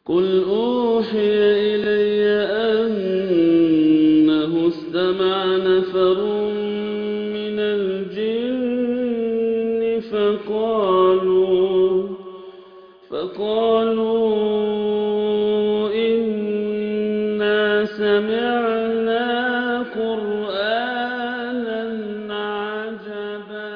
قل أوحي إلي أنه استمع نفر من الجن فقالوا فقالوا إنا سمعنا قرآنا عجبا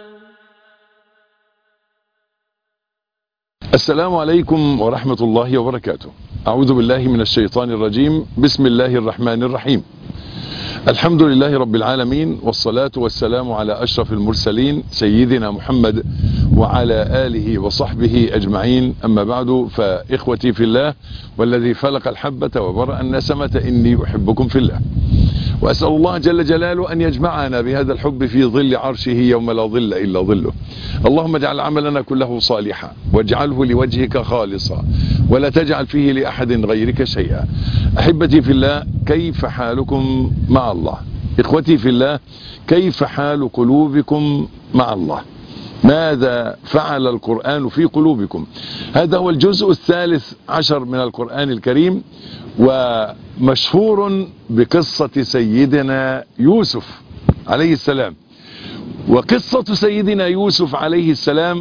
السلام عليكم ورحمة الله وبركاته أعوذ بالله من الشيطان الرجيم بسم الله الرحمن الرحيم الحمد لله رب العالمين والصلاة والسلام على أشرف المرسلين سيدنا محمد وعلى آله وصحبه أجمعين أما بعد فإخوتي في الله والذي فلق الحبة وبرأ النسمة إني أحبكم في الله وأسأل الله جل جلاله أن يجمعنا بهذا الحب في ظل عرشه يوم لا ظل إلا ظله اللهم اجعل عملنا كله صالحا واجعله لوجهك خالصا ولا تجعل فيه لأحد غيرك شيئا أحبتي في الله كيف حالكم مع الله إخوتي في الله كيف حال قلوبكم مع الله ماذا فعل القرآن في قلوبكم هذا هو الجزء الثالث عشر من القرآن الكريم ومشهور بقصة سيدنا يوسف عليه السلام وقصة سيدنا يوسف عليه السلام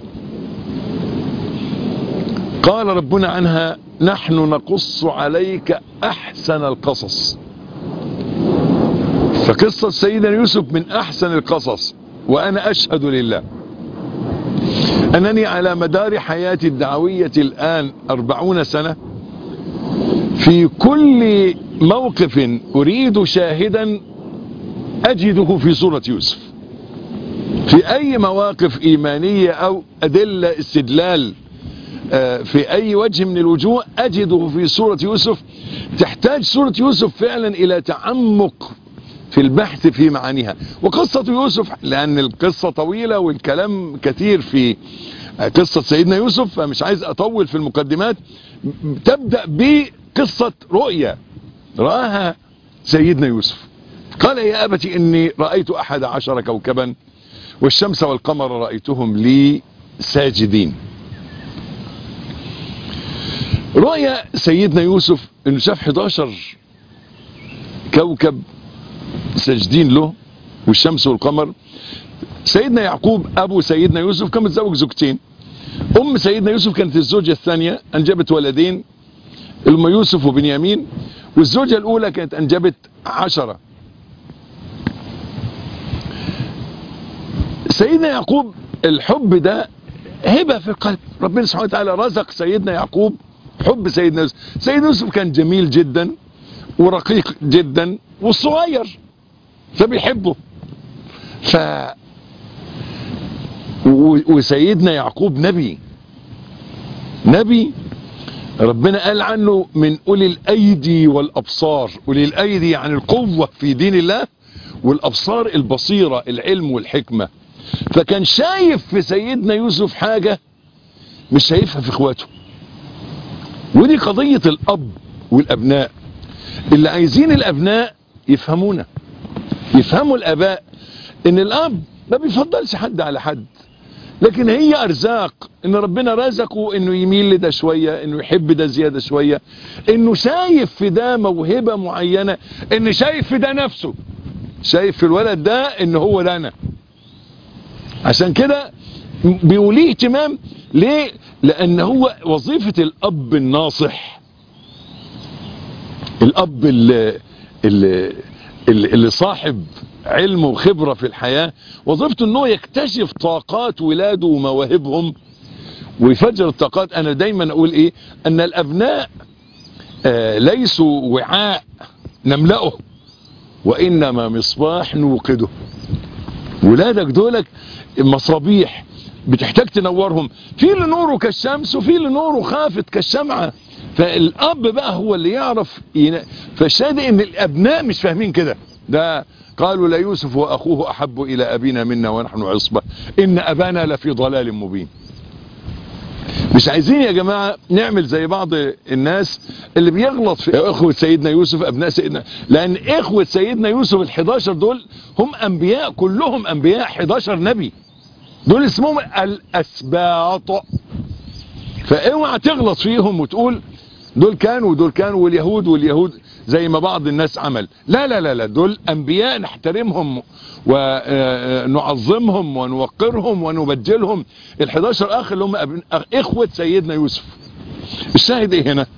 قال ربنا عنها نحن نقص عليك أحسن القصص فقصة سيدنا يوسف من أحسن القصص وأنا أشهد لله أنني على مدار حياتي الدعوية الآن أربعون سنة في كل موقف أريد شاهدا أجده في سورة يوسف في أي مواقف إيمانية أو أدلة استدلال في أي وجه من الوجوه أجده في سورة يوسف تحتاج سورة يوسف فعلا إلى تعمق في البحث في معانيها وقصة يوسف لأن القصة طويلة والكلام كثير في قصة سيدنا يوسف فمش عايز أطول في المقدمات تبدأ بقصة رؤيا رآها سيدنا يوسف قال يا أبت إني رأيت أحد عشر كوكبا والشمس والقمر رأيتهم لي ساجدين رؤيا سيدنا يوسف انه شاف 11 كوكب ساجدين له والشمس والقمر سيدنا يعقوب ابو سيدنا يوسف كان متزوج زوجتين ام سيدنا يوسف كانت الزوجة الثانية انجبت ولدين ام يوسف وبنيامين والزوجة الاولى كانت انجبت عشرة سيدنا يعقوب الحب ده هبة في القلب ربنا سبحانه وتعالى رزق سيدنا يعقوب حب سيدنا يوسف سيدنا يوسف كان جميل جدا ورقيق جدا والصغير فبيحبه ف وسيدنا يعقوب نبي نبي ربنا قال عنه من أولي الأيدي والأبصار أولي الأيدي يعني القوة في دين الله والأبصار البصيرة العلم والحكمة فكان شايف في سيدنا يوسف حاجة مش شايفها في اخواته ودي قضية الأب والأبناء اللي عايزين الأبناء يفهمونا يفهموا الأباء إن الأب ما بيفضلش حد على حد لكن هي أرزاق إن ربنا رزقه إنه يميل لده شوية إنه يحب ده زيادة شوية إنه شايف في ده موهبة معينة إن شايف في ده نفسه شايف في الولد ده إن هو ده أنا عشان كده بيوليه اهتمام ليه لان هو وظيفة الاب الناصح الاب اللي, اللي, اللي صاحب علم وخبرة في الحياة وظيفته انه يكتشف طاقات ولاده ومواهبهم ويفجر الطاقات انا دايما اقول ايه ان الابناء آه ليسوا وعاء نملأه وانما مصباح نوقده ولادك دولك مصابيح بتحتاج تنورهم في اللي نوره كالشمس وفي اللي نوره خافت كالشمعة فالاب بقى هو اللي يعرف ين... فالشاهد ان الابناء مش فاهمين كده ده قالوا لا يوسف واخوه احب الى ابينا منا ونحن عصبة ان ابانا لفي ضلال مبين مش عايزين يا جماعة نعمل زي بعض الناس اللي بيغلط في اخوة سيدنا يوسف ابناء سيدنا لان اخوة سيدنا يوسف ال11 دول هم انبياء كلهم انبياء 11 نبي دول اسمهم الاسباط فاوعى تغلط فيهم وتقول دول كانوا ودول كانوا واليهود واليهود زي ما بعض الناس عمل لا لا لا لا دول انبياء نحترمهم ونعظمهم ونوقرهم ونبجلهم ال11 اخ اللي هم أبن- أخ- اخوة سيدنا يوسف الشاهد ايه هنا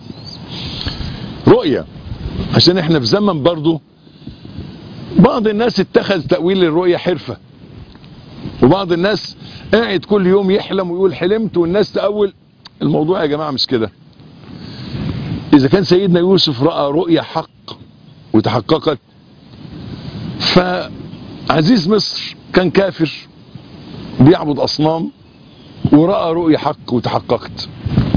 رؤية عشان احنا في زمن برضو بعض الناس اتخذ تأويل الرؤية حرفة وبعض الناس قاعد كل يوم يحلم ويقول حلمت والناس تأول الموضوع يا جماعة مش كده إذا كان سيدنا يوسف رأى رؤية حق وتحققت فعزيز مصر كان كافر بيعبد أصنام ورأى رؤية حق وتحققت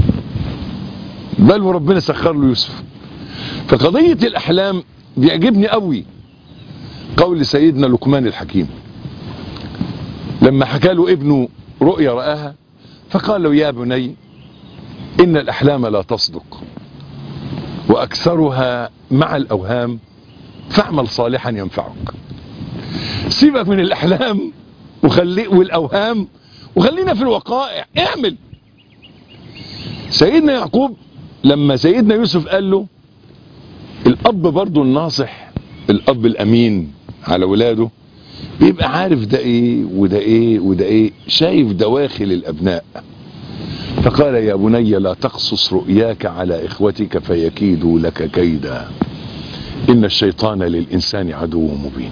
بل وربنا سخر له يوسف فقضية الأحلام بيعجبني قوي قول سيدنا لقمان الحكيم لما حكى له ابنه رؤيا رآها فقال له يا بني إن الأحلام لا تصدق وأكثرها مع الأوهام فاعمل صالحا ينفعك سيبك من الأحلام وخلي والأوهام وخلينا في الوقائع اعمل سيدنا يعقوب لما سيدنا يوسف قال له الأب برضو الناصح الأب الأمين على ولاده بيبقى عارف ده ايه وده ايه وده ايه شايف دواخل الأبناء فقال يا بني لا تقصص رؤياك على إخوتك فيكيدوا لك كيدا إن الشيطان للإنسان عدو مبين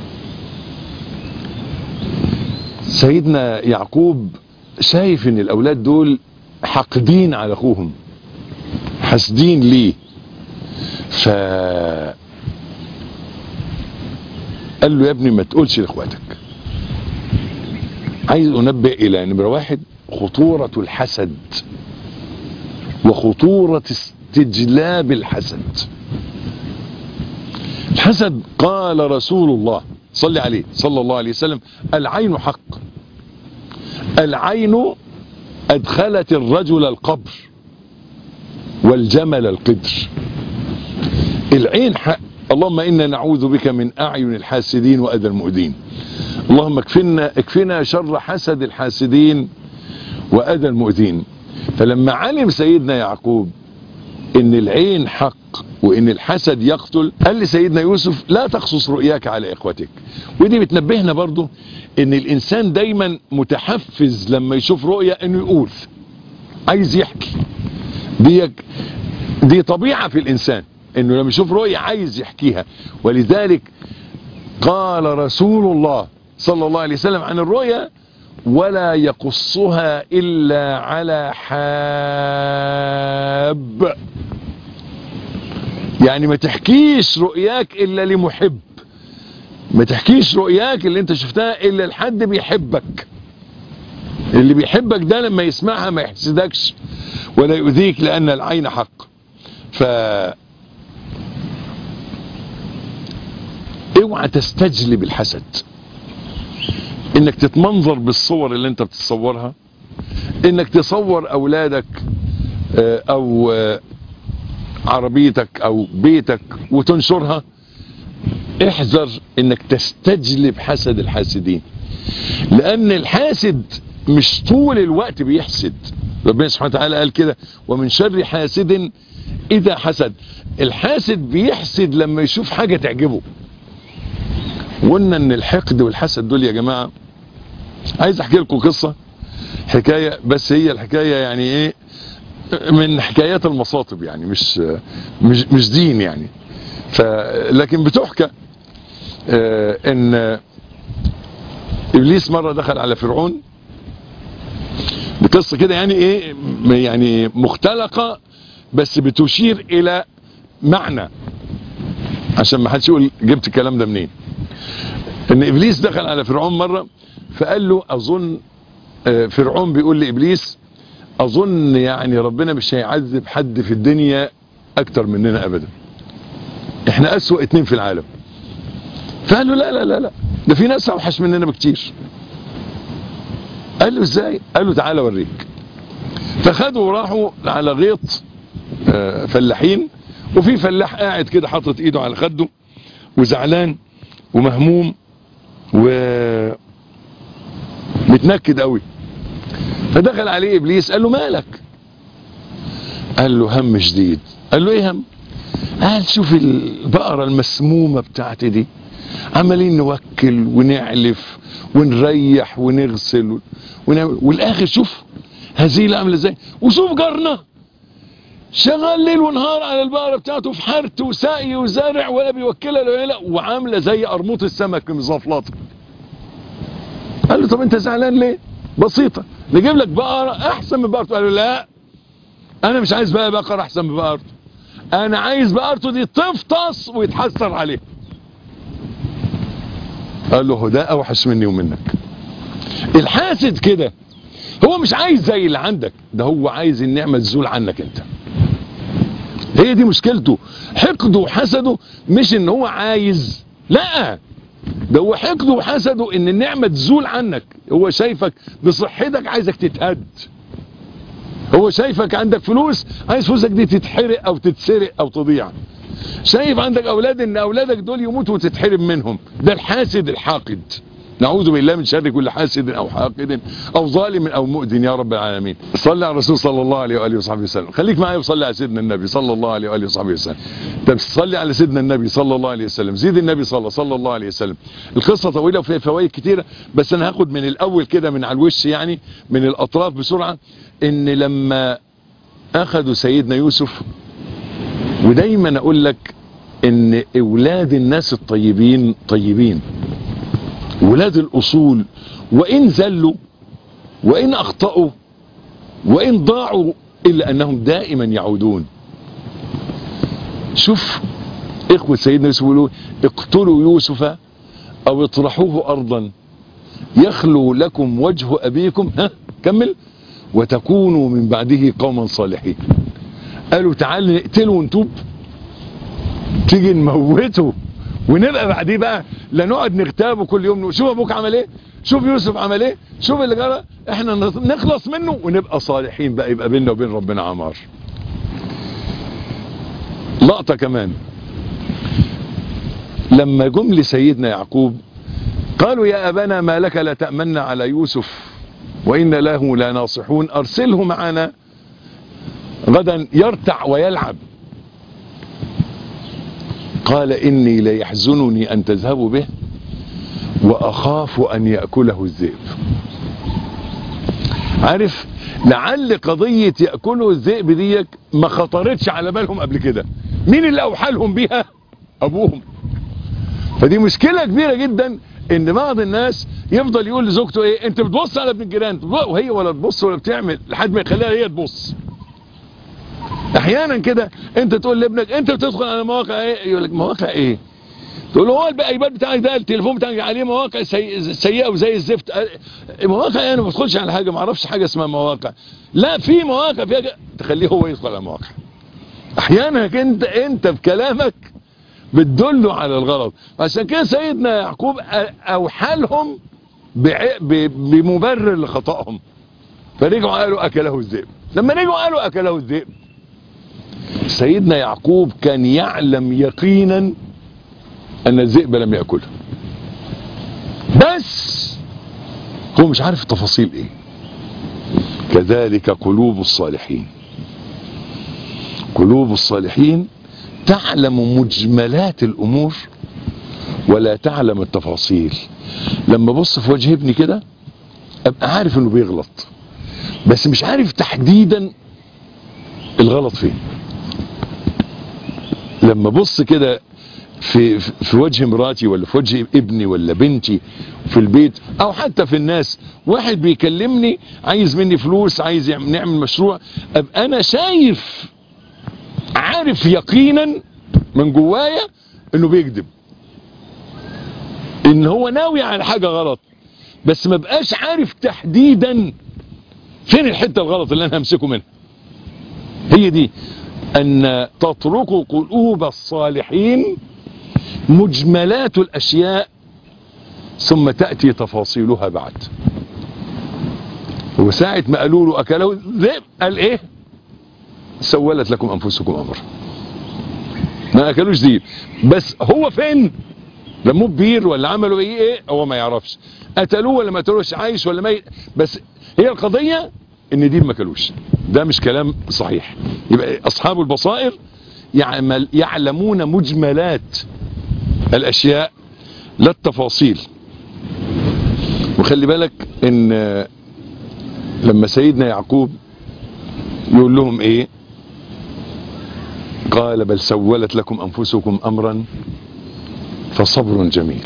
سيدنا يعقوب شايف ان الأولاد دول حاقدين على أخوهم حاسدين ليه ف قال له يا ابني ما تقولش لاخواتك عايز انبه الى نمرة واحد خطورة الحسد وخطورة استجلاب الحسد الحسد قال رسول الله صلى عليه صلى الله عليه وسلم العين حق العين ادخلت الرجل القبر والجمل القدر العين حق اللهم إنا نعوذ بك من أعين الحاسدين وأذى المؤذين اللهم اكفنا, اكفنا شر حسد الحاسدين وأذى المؤذين فلما علم سيدنا يعقوب ان العين حق وان الحسد يقتل قال لسيدنا يوسف لا تقصص رؤياك على اخوتك ودي بتنبهنا برضو ان الانسان دايما متحفز لما يشوف رؤية انه يقول عايز يحكي دي دي طبيعة في الانسان انه لما يشوف رؤية عايز يحكيها ولذلك قال رسول الله صلى الله عليه وسلم عن الرؤيا ولا يقصها الا على حاب يعني ما تحكيش رؤياك الا لمحب ما تحكيش رؤياك اللي انت شفتها الا لحد بيحبك اللي بيحبك ده لما يسمعها ما يحسدكش ولا يؤذيك لان العين حق ف اوعى تستجلب الحسد انك تتمنظر بالصور اللي انت بتتصورها انك تصور اولادك او عربيتك او بيتك وتنشرها احذر انك تستجلب حسد الحاسدين لان الحاسد مش طول الوقت بيحسد ربنا سبحانه وتعالى قال كده ومن شر حاسد اذا حسد الحاسد بيحسد لما يشوف حاجة تعجبه وقلنا ان الحقد والحسد دول يا جماعة عايز احكي لكم قصة حكاية بس هي الحكاية يعني ايه من حكايات المصاطب يعني مش مش مش دين يعني ف لكن بتحكى اه ان ابليس مرة دخل على فرعون بقصة كده يعني ايه يعني مختلقة بس بتشير الى معنى عشان ما حدش يقول جبت الكلام ده منين ان ابليس دخل على فرعون مرة فقال له اظن فرعون بيقول لابليس اظن يعني ربنا مش هيعذب حد في الدنيا اكتر مننا ابدا احنا اسوأ اتنين في العالم فقال له لا لا لا لا ده في ناس اوحش مننا بكتير قال له ازاي قال له تعالى اوريك فخدوا وراحوا على غيط فلاحين وفي فلاح قاعد كده حاطط ايده على خده وزعلان ومهموم و متنكد قوي فدخل عليه ابليس قال له مالك قال له هم شديد قال له ايه هم قال شوف البقرة المسمومة بتاعتي دي عمالين نوكل ونعلف ونريح ونغسل ونعمل والاخر شوف هزيلة عامله ازاي وشوف جارنا شغال ليل ونهار على البقرة بتاعته في حرث وسقي وزارع ولا بيوكلها ولا لا وعاملة زي قرموط السمك مزفلطة قال له طب انت زعلان ليه بسيطة نجيب لك بقرة احسن من بقرته قال له لا انا مش عايز بقى بقرة احسن من بقرته انا عايز بقرته دي تفطس ويتحسر عليها قال له هو ده اوحش مني ومنك الحاسد كده هو مش عايز زي اللي عندك ده هو عايز النعمة تزول عنك انت هي دي مشكلته حقده وحسده مش ان هو عايز لا ده هو حقده وحسده ان النعمة تزول عنك هو شايفك بصحتك عايزك تتهد هو شايفك عندك فلوس عايز فلوسك دي تتحرق او تتسرق او تضيع شايف عندك اولاد ان اولادك دول يموتوا وتتحرم منهم ده الحاسد الحاقد نعوذ بالله من شر كل حاسد او حاقد او ظالم او مؤذن يا رب العالمين صلى على الرسول صلى الله عليه واله وصحبه وسلم خليك معايا وصلي على سيدنا النبي صلى الله عليه واله وصحبه وسلم طب صلي على سيدنا النبي صلى الله عليه وسلم زيد النبي صلى صلى الله عليه وسلم القصه طويله وفيها فوائد كتيره بس انا هاخد من الاول كده من على الوش يعني من الاطراف بسرعه ان لما اخذوا سيدنا يوسف ودايما اقول لك ان اولاد الناس الطيبين طيبين ولاد الاصول وان زلوا وان اخطأوا وان ضاعوا الا انهم دائما يعودون شوف اخوة سيدنا يوسف يقولوا اقتلوا يوسف او اطرحوه ارضا يخلو لكم وجه ابيكم ها كمل وتكونوا من بعده قوما صالحين قالوا تعالوا نقتله ونتوب تيجي نموته ونبقى بعديه بقى لا نقعد نغتابه كل يوم شوف ابوك عمل ايه شوف يوسف عمل ايه شوف اللي جرى احنا نخلص منه ونبقى صالحين بقى يبقى بيننا وبين ربنا عمار لقطة كمان لما جم لسيدنا يعقوب قالوا يا أبانا ما لك لا تأمنا على يوسف وإن له لا ناصحون أرسله معنا غدا يرتع ويلعب قال إني ليحزنني أن تذهبوا به وأخاف أن يأكله الذئب عارف لعل قضية يأكله الذئب ديك ما خطرتش على بالهم قبل كده مين اللي أوحى لهم بيها أبوهم فدي مشكلة كبيرة جدا ان بعض الناس يفضل يقول لزوجته ايه انت بتبص على ابن الجيران وهي ولا تبص ولا بتعمل لحد ما يخليها هي تبص احيانا كده انت تقول لابنك انت بتدخل على مواقع ايه يقول لك مواقع ايه تقول له هو الايباد بتاعك ده التليفون بتاعك عليه مواقع سي... سيئه وزي الزفت مواقع انا ما بدخلش على حاجه ما اعرفش حاجه اسمها مواقع لا في مواقع فيها تخليه هو يدخل على مواقع احيانا انت انت بكلامك بتدله على الغلط عشان كده سيدنا يعقوب اوحى لهم بمبرر لخطأهم فرجعوا قالوا اكله الذئب لما رجعوا قالوا اكله الذئب سيدنا يعقوب كان يعلم يقينا ان الذئب لم يأكله بس هو مش عارف التفاصيل ايه كذلك قلوب الصالحين قلوب الصالحين تعلم مجملات الامور ولا تعلم التفاصيل لما بص في وجه ابني كده ابقى عارف انه بيغلط بس مش عارف تحديدا الغلط فين لما بص كده في في وجه مراتي ولا في وجه ابني ولا بنتي في البيت او حتى في الناس واحد بيكلمني عايز مني فلوس عايز نعمل مشروع ابقى انا شايف عارف يقينا من جوايا انه بيكذب ان هو ناوي على حاجة غلط بس ما بقاش عارف تحديدا فين الحتة الغلط اللي انا همسكه منها هي دي ان تتركوا قلوب الصالحين مجملات الاشياء ثم تأتي تفاصيلها بعد وساعة ما قالوا له اكله ذئب قال ايه سولت لكم انفسكم امر ما اكلوش ذئب بس هو فين لموه بير ولا عملوا ايه ايه هو ما يعرفش قتلوه ولا ما قتلوش عايش ولا ميت بس هي القضية ان دي ما كلوش ده مش كلام صحيح يبقى اصحاب البصائر يعمل يعلمون مجملات الاشياء لا التفاصيل وخلي بالك ان لما سيدنا يعقوب يقول لهم ايه قال بل سولت لكم انفسكم امرا فصبر جميل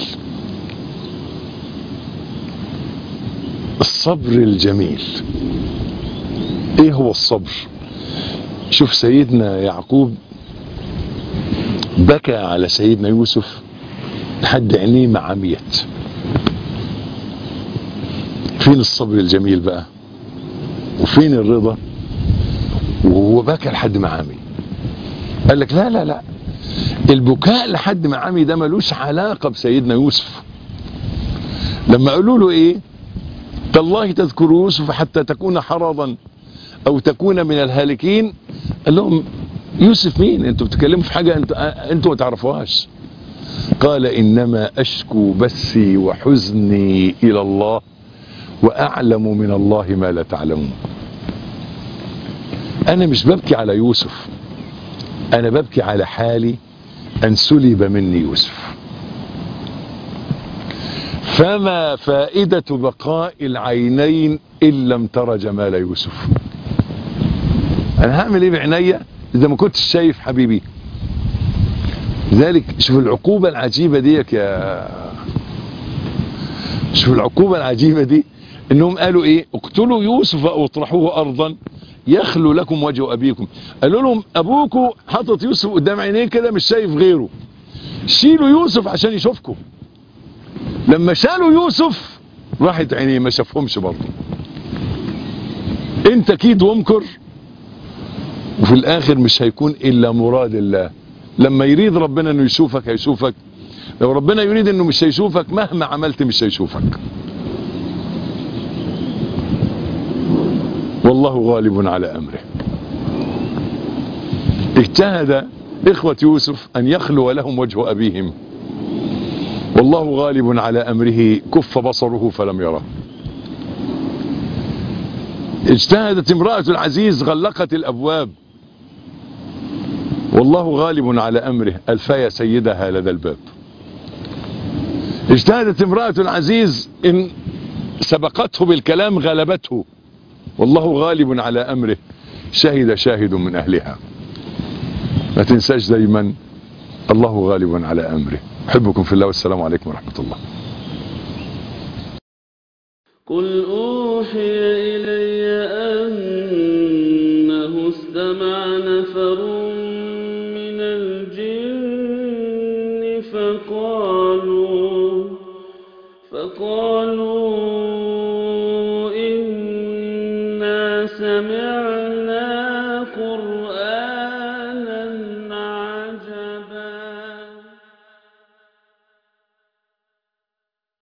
الصبر الجميل ايه هو الصبر شوف سيدنا يعقوب بكى على سيدنا يوسف لحد عينيه ما عميت فين الصبر الجميل بقى وفين الرضا وهو بكى لحد ما عمي قال لك لا لا لا البكاء لحد ما عمي ده ملوش علاقة بسيدنا يوسف لما قالوا له ايه تالله تذكر يوسف حتى تكون حرضا او تكون من الهالكين قال لهم يوسف مين انتوا بتتكلموا في حاجة انتوا انتوا ما تعرفوهاش قال انما اشكو بثي وحزني الى الله واعلم من الله ما لا تعلمون انا مش ببكي على يوسف انا ببكي على حالي ان سلب مني يوسف فما فائدة بقاء العينين ان لم ترى جمال يوسف انا هعمل ايه بعينيا اذا ما كنتش شايف حبيبي ذلك شوف العقوبة العجيبة ديك يا شوف العقوبة العجيبة دي انهم قالوا ايه اقتلوا يوسف او اطرحوه ارضا يخلو لكم وجه ابيكم قالوا لهم ابوكم حاطط يوسف قدام عينيه كده مش شايف غيره شيلوا يوسف عشان يشوفكم لما شالوا يوسف راحت عينيه ما شافهمش برضه انت كيد وامكر وفي الاخر مش هيكون الا مراد الله لما يريد ربنا انه يشوفك هيشوفك لو ربنا يريد انه مش هيشوفك مهما عملت مش هيشوفك والله غالب على امره اجتهد اخوة يوسف ان يخلو لهم وجه ابيهم والله غالب على امره كف بصره فلم يره اجتهدت امرأة العزيز غلقت الابواب والله غالب على امره الفيا سيدها لدى الباب اجتهدت امرأة العزيز ان سبقته بالكلام غلبته والله غالب على امره شهد شاهد من اهلها ما تنساش دايما الله غالب على امره احبكم في الله والسلام عليكم ورحمة الله قل أوحي إلي أنه استمع نفر من الجن فقالوا فقالوا إنا سمعنا قرآنا